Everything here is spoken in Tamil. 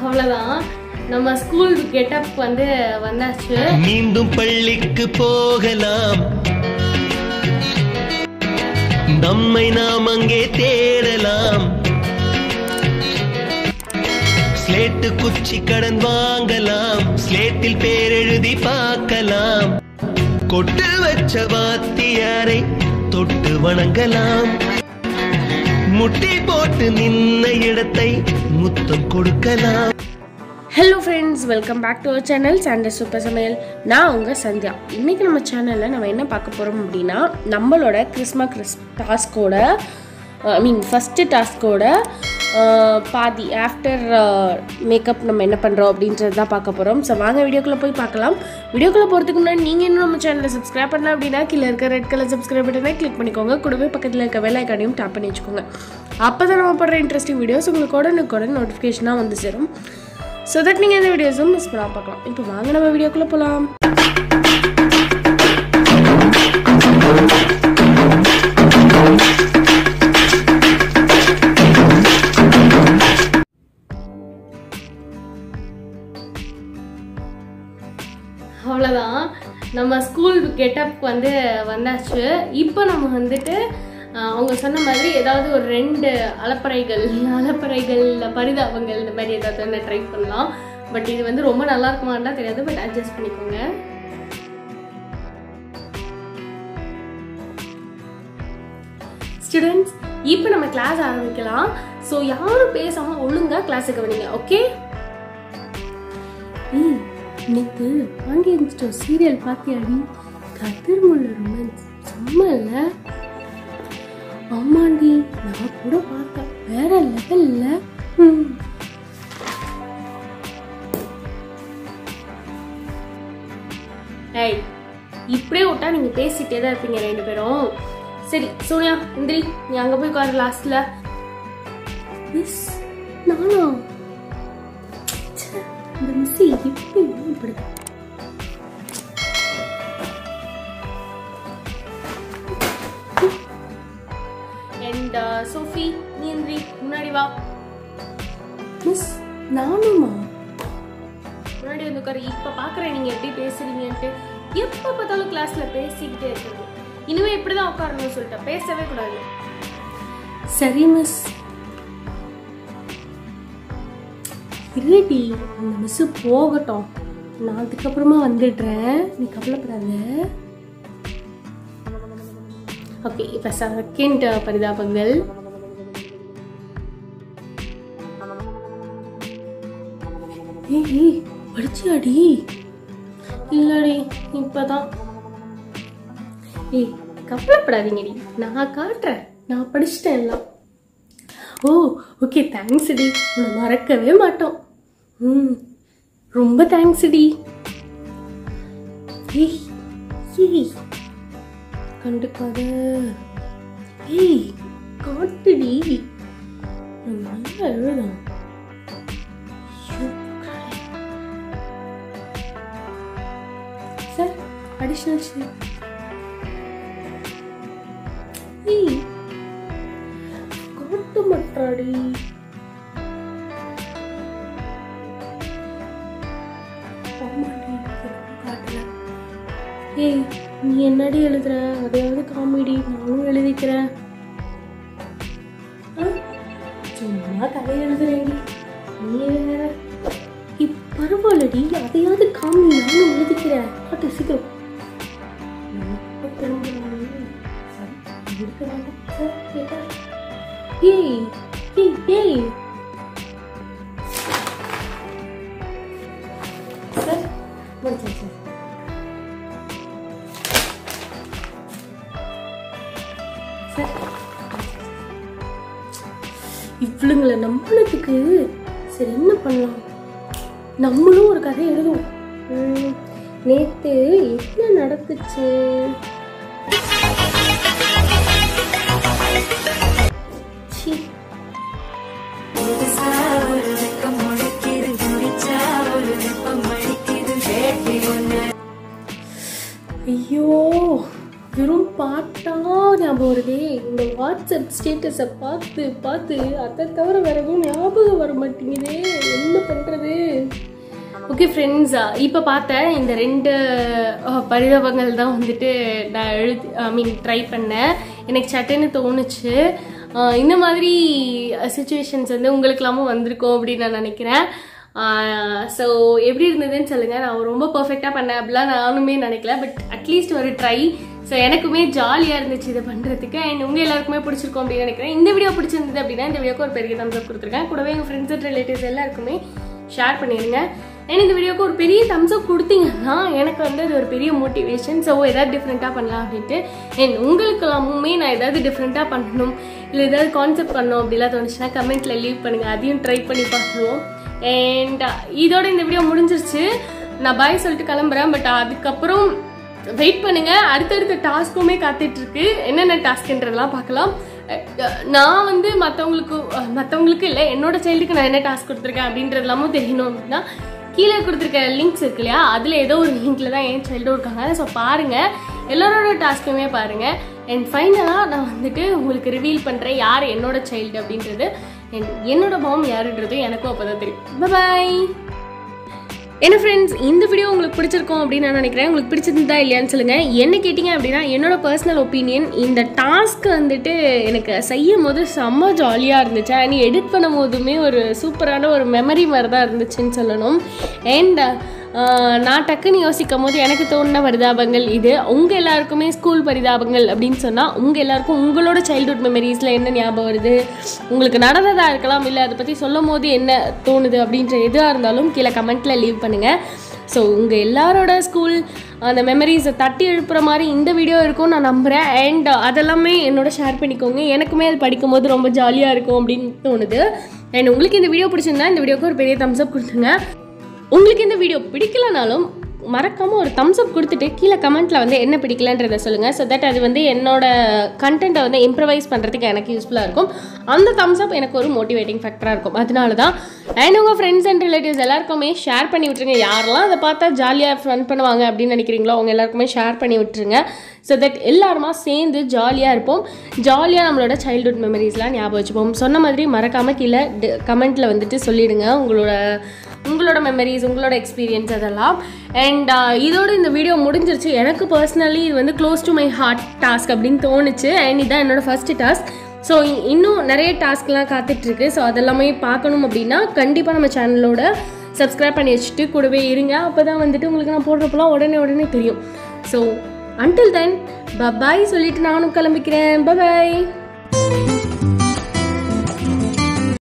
அவ்வளோதான் நம்ம ஸ்கூல் கெட்டப் வந்து வந்தாச்சு மீண்டும் பள்ளிக்கு போகலாம் நம்மை நாம் அங்கே தேடலாம் ஸ்லேட்டு குச்சி கடன் வாங்கலாம் ஸ்லேட்டில் பேரெழுதி பார்க்கலாம் கொட்டு வச்ச வாத்தியாரை தொட்டு வணங்கலாம் முட்டி போட்டு நின்ன இடத்தை முத்தம் கொடுக்கலாம் hello friends welcome back to our channel Sunday super சமையல் நான் உங்கள் சந்தியா இன்றைக்கி நம்ம சேனலில் நம்ம என்ன பார்க்க போகிறோம் அப்படின்னா நம்மளோட கிறிஸ்மஸ் கிறிஸ் டாஸ்கோட ஐ மீன் ஃபஸ்ட்டு டாஸ்கோட பாதி ஆஃப்டர் மேக்கப் நம்ம என்ன பண்ணுறோம் அப்படின்றது தான் பார்க்க போகிறோம் ஸோ வாங்க வீடியோக்குள்ளே போய் பார்க்கலாம் வீடியோக்குள்ளே போகிறதுக்கு முன்னாடி நீங்கள் இன்னும் நம்ம சேனலை சப்ஸ்கிரைப் பண்ணல அப்படின்னா கீழே இருக்க ரெட் கலர் சப்ஸ்கிரைப் பட்டனை கிளிக் பண்ணிக்கோங்க கூடவே பக்கத்தில் இருக்க வெள்ளை ஐக்கானையும் டேப் பண்ணி வச்சுக்கோங்க அப்போ தான் நம்ம போடுற இன்ட்ரெஸ்டிங் வீடியோஸ் உங்களுக்கு உடனுக்குடன் நோட்டிஃபிகேஷனாக வந்து சேரும் ஸோ தட் நீங்கள் இந்த வீடியோஸும் மிஸ் பண்ணாம பார்க்கலாம் இப்போ வாங்க நம்ம வீடியோக்குள்ளே போகலாம் அவ்வளோதான் நம்ம ஸ்கூல் கெட்டப் வந்து வந்தாச்சு இப்போ நம்ம வந்துட்டு ஆஹ், அவங்க சொன்ன மாதிரி ஏதாவது ஒரு ரெண்டு அலப்பறைகள் அலப்பறைகள் இல்ல பரிதாபங்கள் இந்த மாதிரி ஏதாவது ஒன்று ட்ரை பண்ணலாம் பட் இது வந்து ரொம்ப நல்லா இருக்குமான்டா தெரியாது பட் அட்ஜஸ்ட் பண்ணிக்கோங்க ஸ்டூடெண்ட்ஸ் இப்போ நம்ம கிளாஸ் ஆரம்பிக்கலாம் ஸோ யாரும் பேசாமல் ஒழுங்காக கிளாஸுக்கு கவனிங்க ஓகே ஏய் நேத்து பாண்டியன் ஸ்டோர் சீரியல் பாத்தியாடி கதிர்முள்ள ரொமான்ஸ் செம்ம இல்ல ஆமாண்டி நான் கூட பார்த்தேன் வேற லெவல்ல ஏய் இப்படியே விட்டா நீங்க பேசிட்டே தான் இருப்பீங்க ரெண்டு பேரும் சரி சோனியா இந்திரி நீ அங்க போய் உட்காரு லாஸ்ட்ல மிஸ் நானா ச்சே, இந்த மிஸ் எப்படி இப்படி அண்ட் சோஃபி நீ எந்திரி முன்னாடி வா மிஸ் நானுமா முன்னாடி வந்து உட்காரு இப்ப பாக்குறேன் நீங்க எப்படி பேசுறீங்கன்ட்டு எப்ப பார்த்தாலும் கிளாஸ்ல பேசிக்கிட்டே இருக்கீங்க இனிமே இப்படிதான் உட்காரணும்னு சொல்லிட்டேன் பேசவே கூடாது சரி மிஸ் இருடி அந்த மிஸ் போகட்டும் நான் அதுக்கப்புறமா வந்துடுறேன் நீ கவலைப்படாத ஓகே இப்போ செகண்ட் பரிதாபங்கள் ஏய் ஏய், படிச்சியாடி இல்லடி இப்பதான் ஏய் கவலைப்படாதீங்கடி நான் காட்டுறேன் நான் படிச்சிட்டேன் எல்லாம் ஓ ஓகே தேங்க்ஸ் டி உன்னை மறக்கவே மாட்டோம் ம் ரொம்ப தேங்க்ஸ் டி ஏய் ஏய் கண்டுக்காத ஏய் காட்டுடி நான் நல்லா எழுதணும் ஐயோ, கடவுளே. சார் அடிஷனல் ஷேர் ஏய் காட்ட மாட்டாடி ஆமாடி, எனக்கும் காட்டல. ஏய் நீ என்னடி எழுதுற அதையாவது காமெடி நானும் எழுதிக்கிறேன் ஆ? சும்மா கதை எழுதுறேடி நீ வேற இப் பரவாயில்லடி அதையாவது காமி நானும் எழுதிக்கிறேன் காட்டு சீக்கிரம் எப்ப திரும்புறானே? சரி, இருக்க வேண்டாம். சார், கேட்டா? ஏய் ஏய் ஏய் சார் முடிச்சேன் சார் சார் இவளுங்களை நம்பினதுக்கு சரி என்ன பண்ணலாம் நம்மளும் ஒரு கதை எழுதுவோம் ம், நேத்து என்ன நடந்துச்சு ச்சீ. ஐயோ வெறும் பாட்டா ஞாபகம் வருதே இந்த வாட்ச் வாட்ஸ்அப் ஸ்டேட்டஸை பார்த்து பார்த்து அதை தவிர வேற எதுவும் ஞாபகம் வர மாட்டேங்குதே என்ன பண்ணுறது ஓகே ஃப்ரெண்ட்ஸ் இப்போ பார்த்த இந்த ரெண்டு அஹ், பரிதாபங்கள் தான் வந்துட்டு நான் எழுதி ஐ மீன் ட்ரை பண்ணேன் எனக்கு சட்டுன்னு தோணுச்சு அஹ், இந்த மாதிரி சுச்சுவேஷன்ஸ் வந்து உங்களுக்கெல்லாமும் வந்திருக்கும் அப்படின்னு நான் நினைக்கிறேன் ஸோ எப்படி இருந்ததுன்னு சொல்லுங்கள் நான் ரொம்ப பர்ஃபெக்டாக பண்ணேன் அப்படிலாம் நானுமே நினைக்கல பட் அட்லீஸ்ட் ஒரு ட்ரை ஸோ எனக்குமே ஜாலியாக இருந்துச்சு இதை பண்ணுறதுக்கு அண்ட் உங்கள் எல்லாருக்குமே பிடிச்சிருக்கும் அப்படின்னு நினைக்கிறேன் இந்த வீடியோ பிடிச்சிருந்தது அப்படின்னா இந்த வீடியோக்கு ஒரு பெரிய தம்ஸ் அப் கொடுத்துருக்கேன் கூடவே எங்கள் ஃப்ரெண்ட்ஸ் அண்ட் ரிலேட்டிவ்ஸ் எல்லாருக்குமே ஷேர் பண்ணிடுங்க அண்ட் இந்த வீடியோக்கு ஒரு பெரிய தம்ஸ் அப் கொடுத்தீங்கன்னா எனக்கு வந்து அது ஒரு பெரிய மோட்டிவேஷன் ஸோ ஏதாவது டிஃப்ரெண்ட்டாக பண்ணலாம் அப்படின்ட்டு அண்ட் உங்களுக்கு எல்லாமுமே நான் ஏதாவது டிஃப்ரெண்ட்டாக பண்ணணும் இல்லை ஏதாவது கான்செப்ட் பண்ணணும் அப்படிலாம் தோணுச்சுன்னா கமெண்ட்டில் லீவ் பண்ணுங்கள் அதையும் ட்ரை பண்ணி பார்த்துருவோம் அண்ட் இதோட இந்த வீடியோ முடிஞ்சிருச்சு நான் பாய் சொல்லிட்டு கிளம்புறேன் பட் அதுக்கப்புறம் வெயிட் பண்ணுங்க அடுத்தடுத்த டாஸ்க்குமே காத்துட்டு இருக்கு என்னென்ன டாஸ்க்ன்றதெல்லாம் பார்க்கலாம் அஹ் நான் வந்து மற்றவங்களுக்கு மற்றவங்களுக்கு இல்லை என்னோட சைல்டுக்கு நான் என்ன டாஸ்க் கொடுத்துருக்கேன் அப்படின்றதெல்லாமும் தெரியணும் அப்படின்னா கீழே கொடுத்துருக்க லிங்க்ஸ் இருக்கு இல்லையா அதில் ஏதோ ஒரு லிங்க்ல தான் என் சைல்டும் இருக்காங்க ஸோ பாருங்க எல்லாரோட டாஸ்க்குமே பாருங்க அண்ட் ஃபைனலாக நான் வந்துட்டு உங்களுக்கு ரிவீல் பண்ணுறேன் யார் என்னோட சைல்டு அப்படின்றது and என்னோட மாம் யாருன்றது எனக்கும் அப்போ தான் தெரியும் பாய் என்ன ஃப்ரெண்ட்ஸ் இந்த வீடியோ உங்களுக்கு பிடிச்சிருக்கும் அப்படின்னு நான் நினைக்கிறேன் உங்களுக்கு பிடிச்சிருந்தா இல்லையான்னு சொல்லுங்கள் என்ன கேட்டிங்க அப்படின்னா என்னோட பர்சனல் ஒப்பீனியன் இந்த டாஸ்க் வந்துட்டு எனக்கு செய்யும் போது செம்ம ஜாலியாக இருந்துச்சு அண்ட் எடிட் பண்ணும் போதுமே ஒரு சூப்பரான ஒரு மெமரி மாதிரி தான் இருந்துச்சுன்னு சொல்லணும் அண்ட் நான் டக்குன்னு யோசிக்கும் போது எனக்கு தோணுன பரிதாபங்கள் இது உங்கள் எல்லாருக்குமே ஸ்கூல் பரிதாபங்கள் அப்படின்னு சொன்னால் உங்கள் எல்லாருக்கும் உங்களோட சைல்ட்ஹுட் மெமரிஸில் என்ன ஞாபகம் வருது உங்களுக்கு நடந்ததாக இருக்கலாம் இல்லை அதை பற்றி சொல்லும் போது என்ன தோணுது அப்படின்ற எதுவாக இருந்தாலும் கீழே கமெண்ட்டில் லீவ் பண்ணுங்கள் ஸோ உங்கள் எல்லாரோட ஸ்கூல் அந்த மெமரிஸை தட்டி எழுப்புற மாதிரி இந்த வீடியோ இருக்கும் நான் நம்புகிறேன் அண்ட் அதெல்லாமே என்னோட ஷேர் பண்ணிக்கோங்க எனக்குமே அது படிக்கும்போது ரொம்ப ஜாலியாக இருக்கும் அப்படின்னு தோணுது அண்ட் உங்களுக்கு இந்த வீடியோ பிடிச்சிருந்தா இந்த வீடியோக்கு ஒரு பெரிய தம்ஸ் அப் கொடுத்துங்க உங்களுக்கு இந்த வீடியோ பிடிக்கலனாலும் மறக்காமல் ஒரு தம்ஸ் அப் கொடுத்துட்டு கீழே கமெண்ட்டில் வந்து என்ன பிடிக்கலன்றதை சொல்லுங்கள் ஸோ தட் அது வந்து என்னோட கண்டென்ட்டை வந்து இம்ப்ரவைஸ் பண்ணுறதுக்கு எனக்கு யூஸ்ஃபுல்லாக இருக்கும் அந்த தம்ஸ் அப் எனக்கு ஒரு மோட்டிவேட்டிங் ஃபேக்டராக இருக்கும் அதனால தான் அண்ட் உங்கள் ஃப்ரெண்ட்ஸ் அண்ட் ரிலேட்டிவ்ஸ் எல்லாருக்குமே ஷேர் பண்ணி விட்டுருங்க யாரெல்லாம் அதை பார்த்தா ஜாலியாக ஃபன் பண்ணுவாங்க அப்படின்னு நினைக்கிறீங்களோ அவங்க எல்லாருக்குமே ஷேர் பண்ணி விட்டுருங்க ஸோ தட் எல்லாருமா சேர்ந்து ஜாலியாக இருப்போம் ஜாலியாக நம்மளோட சைல்ட்ஹுட் மெமரிஸ்லாம் ஞாபகம் வச்சுப்போம் சொன்ன மாதிரி மறக்காமல் கீழே கமெண்ட்டில் வந்துட்டு சொல்லிடுங்க உங்களோட உங்களோட மெமரிஸ் உங்களோட எக்ஸ்பீரியன்ஸ் அதெல்லாம் அண்ட் இதோட இந்த வீடியோ முடிஞ்சிருச்சு எனக்கு பர்சனலி இது வந்து close to my heart task அப்படின்னு தோணுச்சு அண்ட் இதான் என்னோட ஃபஸ்ட்டு டாஸ்க் ஸோ இன்னும் நிறைய டாஸ்க்லாம் காத்துட்ருக்கு ஸோ அதெல்லாமே பார்க்கணும் அப்படின்னா கண்டிப்பாக நம்ம சேனலோட சப்ஸ்கிரைப் பண்ணி வச்சுட்டு கூடவே இருங்க அப்போ தான் வந்துட்டு உங்களுக்கு நான் போடுறப்பெல்லாம் உடனே உடனே தெரியும் ஸோ அன்டில் தென் பபாய் சொல்லிட்டு நானும் கிளம்பிக்கிறேன் பபாய்